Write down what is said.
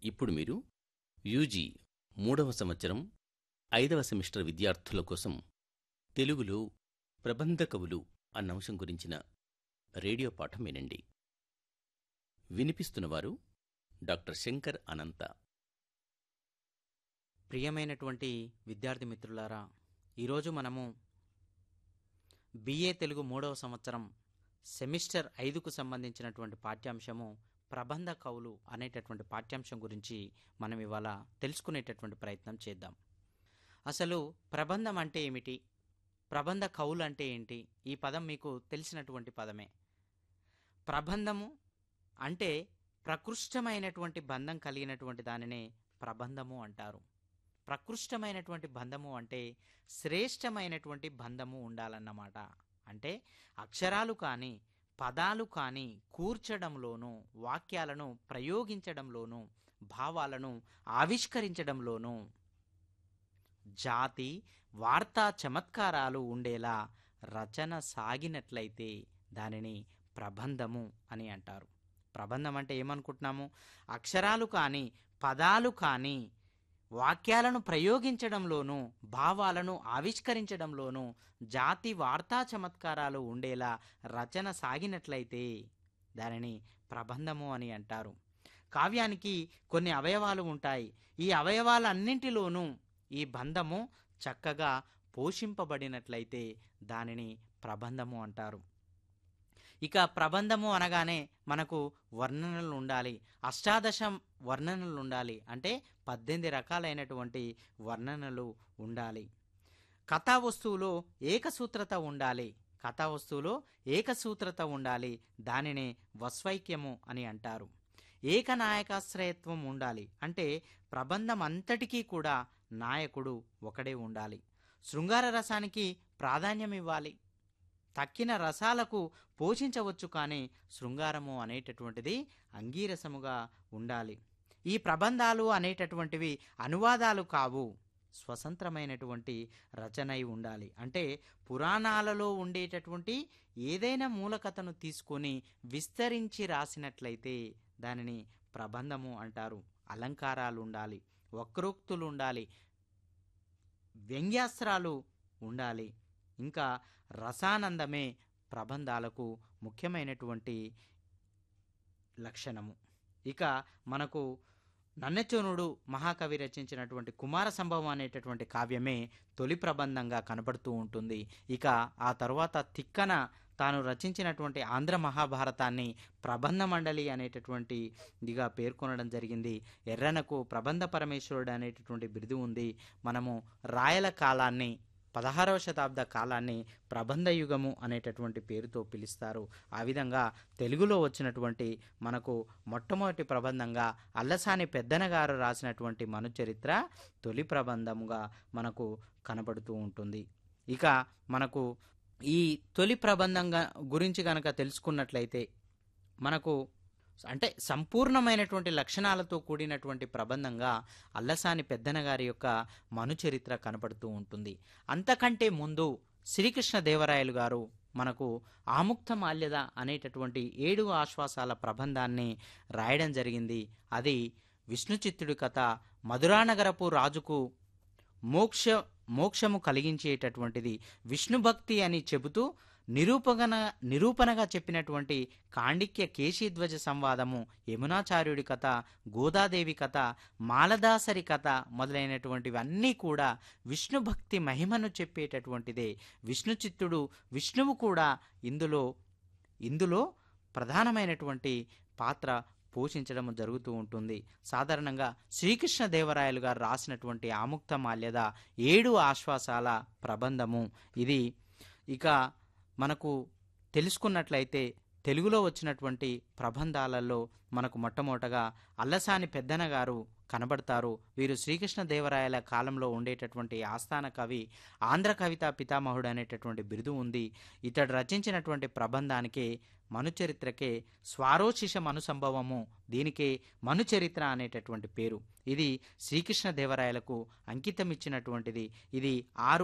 ఇప్పుడు మీరు యూజీ మూడవ సంవత్సరం ఐదవ సెమిస్టర్ విద్యార్థుల కోసం తెలుగులో ప్రబంధ కవులు అన్న అంశం గురించిన రేడియో పాఠం వినండి వినిపిస్తున్నవారు డాక్టర్ శంకర్ అనంత ప్రియమైనటువంటి విద్యార్థి మిత్రులారా ఈరోజు మనము బిఏ తెలుగు మూడవ సంవత్సరం సెమిస్టర్ ఐదుకు సంబంధించినటువంటి పాఠ్యాంశము ప్రబంధ కవులు అనేటటువంటి పాఠ్యాంశం గురించి మనం ఇవాళ తెలుసుకునేటటువంటి ప్రయత్నం చేద్దాం అసలు ప్రబంధం అంటే ఏమిటి ప్రబంధ కవులు అంటే ఏంటి ఈ పదం మీకు తెలిసినటువంటి పదమే ప్రబంధము అంటే ప్రకృష్టమైనటువంటి బంధం కలిగినటువంటి దానినే ప్రబంధము అంటారు ప్రకృష్టమైనటువంటి బంధము అంటే శ్రేష్టమైనటువంటి బంధము ఉండాలన్నమాట అంటే అక్షరాలు కానీ పదాలు కానీ కూర్చడంలోనూ వాక్యాలను ప్రయోగించడంలోనూ భావాలను ఆవిష్కరించడంలోనూ జాతి వార్తా చమత్కారాలు ఉండేలా రచన సాగినట్లయితే దానిని ప్రబంధము అని అంటారు ప్రబంధం అంటే ఏమనుకుంటున్నాము అక్షరాలు కానీ పదాలు కానీ వాక్యాలను ప్రయోగించడంలోనూ భావాలను ఆవిష్కరించడంలోనూ జాతి వార్తా చమత్కారాలు ఉండేలా రచన సాగినట్లయితే దానిని ప్రబంధము అని అంటారు కావ్యానికి కొన్ని అవయవాలు ఉంటాయి ఈ అవయవాలన్నింటిలోనూ ఈ బంధము చక్కగా పోషింపబడినట్లయితే దానిని ప్రబంధము అంటారు ఇక ప్రబంధము అనగానే మనకు వర్ణనలు ఉండాలి అష్టాదశ వర్ణనలు ఉండాలి అంటే పద్దెనిమిది రకాలైనటువంటి వర్ణనలు ఉండాలి కథా వస్తువులో ఏకసూత్రత ఉండాలి కథా వస్తువులో ఏకసూత్రత ఉండాలి దానినే వస్వైక్యము అని అంటారు ఏకనాయకాశ్రయత్వం ఉండాలి అంటే ప్రబంధం అంతటికీ కూడా నాయకుడు ఒకడే ఉండాలి శృంగార రసానికి ప్రాధాన్యం ఇవ్వాలి తక్కిన రసాలకు పోషించవచ్చు కానీ శృంగారము అనేటటువంటిది అంగీరసముగా ఉండాలి ఈ ప్రబంధాలు అనేటటువంటివి అనువాదాలు కావు స్వతంత్రమైనటువంటి రచనై ఉండాలి అంటే పురాణాలలో ఉండేటటువంటి ఏదైనా మూలకథను తీసుకొని విస్తరించి రాసినట్లయితే దానిని ప్రబంధము అంటారు అలంకారాలు ఉండాలి వక్రోక్తులు ఉండాలి వ్యంగ్యాస్త్రాలు ఉండాలి ఇంకా రసానందమే ప్రబంధాలకు ముఖ్యమైనటువంటి లక్షణము ఇక మనకు నన్నచోనుడు మహాకవి రచించినటువంటి కుమార సంభవం అనేటటువంటి కావ్యమే తొలి ప్రబంధంగా కనబడుతూ ఉంటుంది ఇక ఆ తరువాత తిక్కన తాను రచించినటువంటి ఆంధ్ర మహాభారతాన్ని ప్రబంధ మండలి అనేటటువంటి ఇదిగా పేర్కొనడం జరిగింది ఎర్రనకు ప్రబంధ పరమేశ్వరుడు అనేటటువంటి బిరుదు ఉంది మనము రాయల కాలాన్ని పదహారవ శతాబ్ద కాలాన్ని ప్రబంధ యుగము అనేటటువంటి పేరుతో పిలుస్తారు ఆ విధంగా తెలుగులో వచ్చినటువంటి మనకు మొట్టమొదటి ప్రబంధంగా అల్లసాని పెద్దన గారు రాసినటువంటి మనుచరిత్ర తొలి ప్రబంధముగా మనకు కనబడుతూ ఉంటుంది ఇక మనకు ఈ తొలి ప్రబంధంగా గురించి కనుక తెలుసుకున్నట్లయితే మనకు అంటే సంపూర్ణమైనటువంటి లక్షణాలతో కూడినటువంటి ప్రబంధంగా అల్లసాని పెద్దన గారి యొక్క మనుచరిత్ర కనపడుతూ ఉంటుంది అంతకంటే ముందు శ్రీకృష్ణ దేవరాయలు గారు మనకు ఆముక్త మాల్యద అనేటటువంటి ఏడు ఆశ్వాసాల ప్రబంధాన్ని రాయడం జరిగింది అది విష్ణుచిత్తుడి కథ మధురానగరపు రాజుకు మోక్ష మోక్షము కలిగించేటటువంటిది విష్ణు భక్తి అని చెబుతూ నిరూపగన నిరూపణగా చెప్పినటువంటి కాండిక్య కేశీధ్వజ సంవాదము యమునాచార్యుడి కథ గోదాదేవి కథ మాలదాసరి కథ మొదలైనటువంటివన్నీ కూడా విష్ణు భక్తి మహిమను చెప్పేటటువంటిదే విష్ణు చిత్తుడు విష్ణువు కూడా ఇందులో ఇందులో ప్రధానమైనటువంటి పాత్ర పోషించడం జరుగుతూ ఉంటుంది సాధారణంగా శ్రీకృష్ణ దేవరాయలు గారు రాసినటువంటి ఆముక్త మాల్యద ఏడు ఆశ్వాసాల ప్రబంధము ఇది ఇక మనకు తెలుసుకున్నట్లయితే తెలుగులో వచ్చినటువంటి ప్రబంధాలలో మనకు మొట్టమొదటగా అల్లసాని పెద్దన గారు కనబడతారు వీరు శ్రీకృష్ణ దేవరాయల కాలంలో ఉండేటటువంటి ఆస్థాన కవి ఆంధ్ర కవితా పితామహుడు అనేటటువంటి బిరుదు ఉంది ఇతడు రచించినటువంటి ప్రబంధానికే మనుచరిత్రకే స్వారోశిష మనుసంభవము దీనికే మనుచరిత్ర అనేటటువంటి పేరు ఇది శ్రీకృష్ణ దేవరాయలకు అంకితం ఇచ్చినటువంటిది ఇది ఆరు